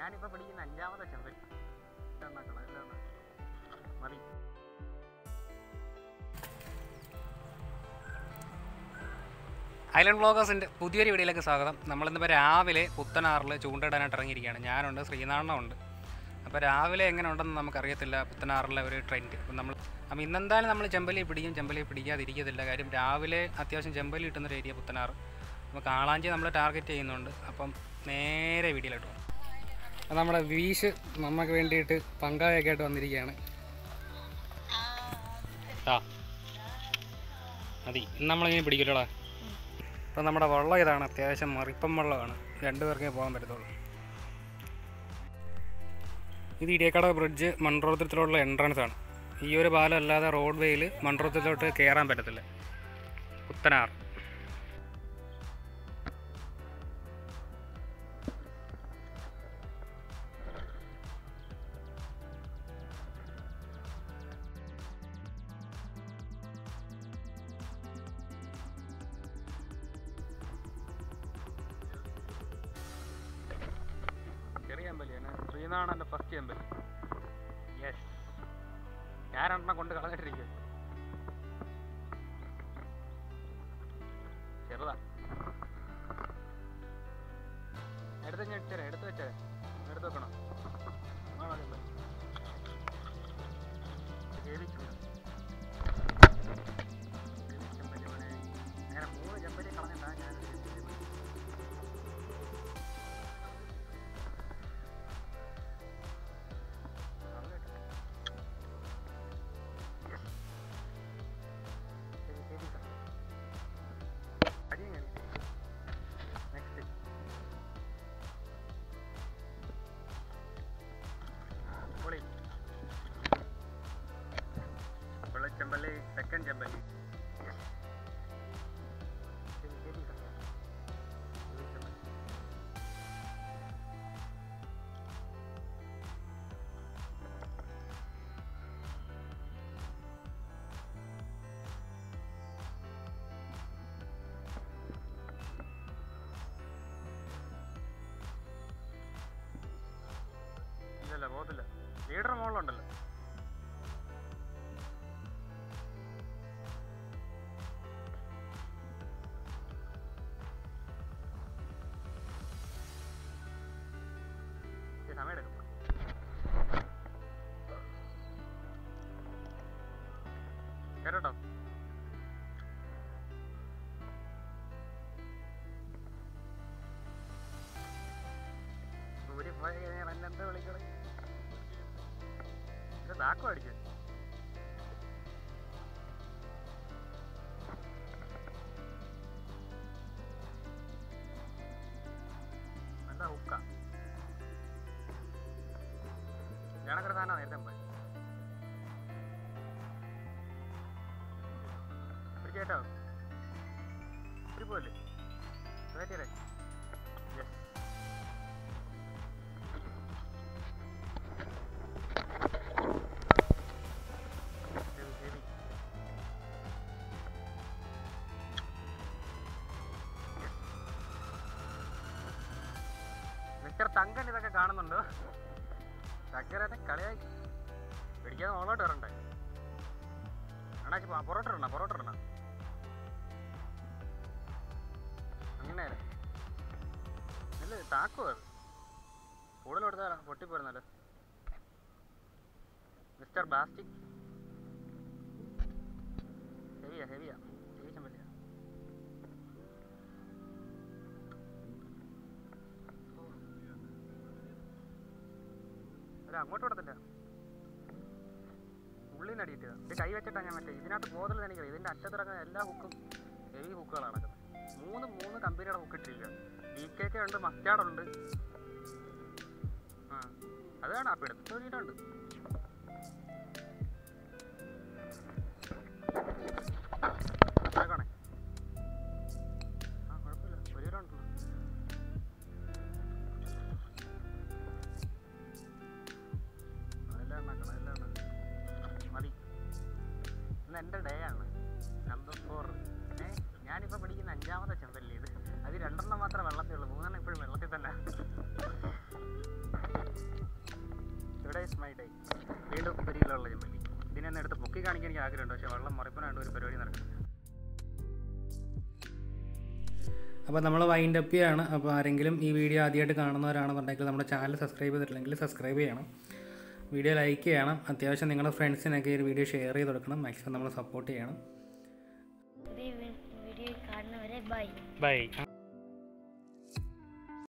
ഞാനിപ്പോൾ പിടിക്കുന്ന അഞ്ചാമത്തെ ചെമ്പൽ എണ്ണാക്കണം എല്ലാം എണ്ണാക്കണം. മതി ഐലൻഡ് ബ്ലോഗേഴ്സിൻ്റെ പുതിയൊരു വീഡിയോയിലേക്ക് സ്വാഗതം നമ്മളിന്നിപ്പോൾ രാവിലെ പുത്തനാറിൽ ചൂണ്ടയിടാനായിട്ട് ഇറങ്ങിയിരിക്കുകയാണ് ഞാനുണ്ട് ശ്രീനാരായണമുണ്ട് അപ്പോൾ രാവിലെ എങ്ങനെ ഉണ്ടെന്ന് നമുക്കറിയത്തില്ല പുത്തനാറിലെ ഒരു ട്രെൻഡ് അപ്പം നമ്മൾ അപ്പം ഇന്നെന്തായാലും നമ്മൾ ചെമ്പലി പിടിക്കും ചെമ്പലി പിടിക്കാതിരിക്കത്തില്ല കാര്യം രാവിലെ അത്യാവശ്യം ചെമ്പലി കിട്ടുന്നൊരു ഏരിയ പുത്തനാറ് അപ്പോൾ കാളാഞ്ചി നമ്മൾ ടാർഗറ്റ് ചെയ്യുന്നുണ്ട് അപ്പം നേരെ വീഡിയോയിലോട്ട് പോകും അപ്പം നമ്മുടെ വീശ് നമുക്ക് വേണ്ടിയിട്ട് പങ്കായൊക്കെ ആയിട്ട് വന്നിരിക്കുകയാണ് ആ മതി ഇന്ന് നമ്മളിങ്ങനെ പിടിക്കില്ലടാ ഇപ്പം നമ്മുടെ വെള്ളം ഇതാണ് അത്യാവശ്യം മറിപ്പം വെള്ളമാണ് രണ്ടു പേർക്കേ പോകാൻ പറ്റത്തുള്ളൂ ഇത് ഇടിയക്കട ബ്രിഡ്ജ് മൺറോത്തരത്തിലുള്ള എൻട്രൻസ് ആണ് ഈ ഒരു പാലം അല്ലാതെ റോഡ് വേയിൽ മൺറോത്തരത്തിലോട്ട് കയറാൻ പറ്റത്തില്ല പുത്തനാർ ചെറിയ അമ്പലിയാണ് ശ്രീനാണ് എൻ്റെ ഫസ്റ്റ് അമ്പലി യെസ് ഞാനെണ്ണം കൊണ്ട് കളഞ്ഞിട്ടിരിക്കുക ചെറുതാ എടുത്ത് ഞാൻ ഇട്ടേരാ എടുത്ത് വെച്ചേരാ എടുത്ത് വെക്കണം ആ മതി മതി. ഏത് ചൂട്? ഏത് ചെമ്പല്ലി മോനെ? അങ്ങനെ മൂന്ന് ചെമ്പല്ലി കളഞ്ഞിട്ടാ ഞാൻ ചെമ്പല്ലി സെക്കൻഡ് ചെമ്പല്ലി ഇല്ലല്ല പോകത്തില്ല ലീഡർ മുകളിലുണ്ടല്ലോ ഇച്ചിരി സമയം എടുക്കും കേട്ടോ ഊരി പോയി കഴിഞ്ഞാൽ എന്നെ എന്താ വിളിക്കണേ ഇത് താക്കോ അടിച്ചു നല്ല ഹുക്ക ഞാനൊക്കെ സാധനം നേരത്തെ പോയി കേട്ടോ ഒരു പോലെ യെസ് ശരി ശരി മിസ്റ്റർ തങ്കൻ ഇതൊക്കെ കാണുന്നുണ്ടോ ചക്കരനെ കളിയായി പിടിക്കാതെ മുകളോട്ട് വരണ്ടേ അണ്ണാച്ചി പോ- പൊറോട്ട ഇടണ പൊറോട്ട ഇടണ അങ്ങനെ ഇല്ല താക്കോ അത് കൂടുതൽ കൊടുത്താൽ പൊട്ടിപ്പോരുന്നല്ലോ മിസ്റ്റർ ബാസ്റ്റിക് ഹെവിയാ ഹെവിയാ ഹെവി ചെമ്പല്ലിയാ അല്ല അങ്ങോട്ട് വിടത്തില്ല ഉള്ളിൽ നിന്ന് അടിയിട്ടതാ ഇത് കൈ വെച്ചിട്ടാണ് ഞാൻ മറ്റേ ഇതിനകത്ത് ബോധത്തിൽ എനിക്കറിയാം ഇതിൻ്റെ അറ്റത്തിറങ്ങുന്ന എല്ലാ ഹുക്കും ഹെവി ഹുക്കുകളാണ് നടക്കുന്നത് മൂന്ന് മൂന്ന് കമ്പനിയുടെ ഹുക്ക് ഇട്ടിരിക്കുക ഡി കെ കെ ഉണ്ട് മസ്റ്റാർഡ് ഉണ്ട് ആ അത് വേണം അപ്പം എടുത്ത് വേണ്ടിയിട്ടുണ്ട് ആക്കണേ ആ കുഴപ്പമില്ല ഒരു കിലോ ഉണ്ടല്ലോ അതെല്ലാം ഉണ്ടാക്കണം അതെല്ലാം ഉണ്ടാക്കണം മതി ഇന്ന് എൻ്റെ ഡേ ആണ് നമ്പർ ഫോർ ഏ ഞാനിപ്പോൾ പിടിക്കുന്ന അഞ്ചാമത്തെ ചെമ്പല്ലി ഇത് അത് രണ്ടെണ്ണം മാത്രമേ വെള്ളത്തിലുള്ളൂ മൂന്നെണ്ണം ഇപ്പോഴും വെള്ളത്തിൽ തന്നെ വീണ്ടും പെരിയിലുള്ള ചെമ്പല്ലി ഇതിനെ ഒന്ന് എടുത്ത് പൊക്കി കാണിക്കാൻ എനിക്ക് ആഗ്രഹമുണ്ട് പക്ഷേ വെള്ളം മറിപ്പനായിട്ട് ഒരു പരിപാടി നടക്കുന്നില്ല അപ്പോൾ നമ്മൾ വൈൻഡ് അപ്പ് ചെയ്യാണ് അപ്പോൾ ആരെങ്കിലും ഈ വീഡിയോ ആദ്യമായിട്ട് കാണുന്നവരാണെന്നുണ്ടെങ്കിൽ നമ്മുടെ ചാനൽ സബ്സ്ക്രൈബ് ചെയ്തിട്ടില്ലെങ്കിൽ സബ്സ്ക്രൈബ് ചെയ്യണം വീഡിയോ ലൈക്ക് ചെയ്യണം അത്യാവശ്യം നിങ്ങളുടെ ഫ്രണ്ട്സിനൊക്കെ ഈ വീഡിയോ ഷെയർ ചെയ്ത് കൊടുക്കണം മാക്സിമം നമ്മൾ സപ്പോർട്ട് ചെയ്യണം പുതിയ വീഡിയോ കാണുന്നവരെ ബൈ ബൈ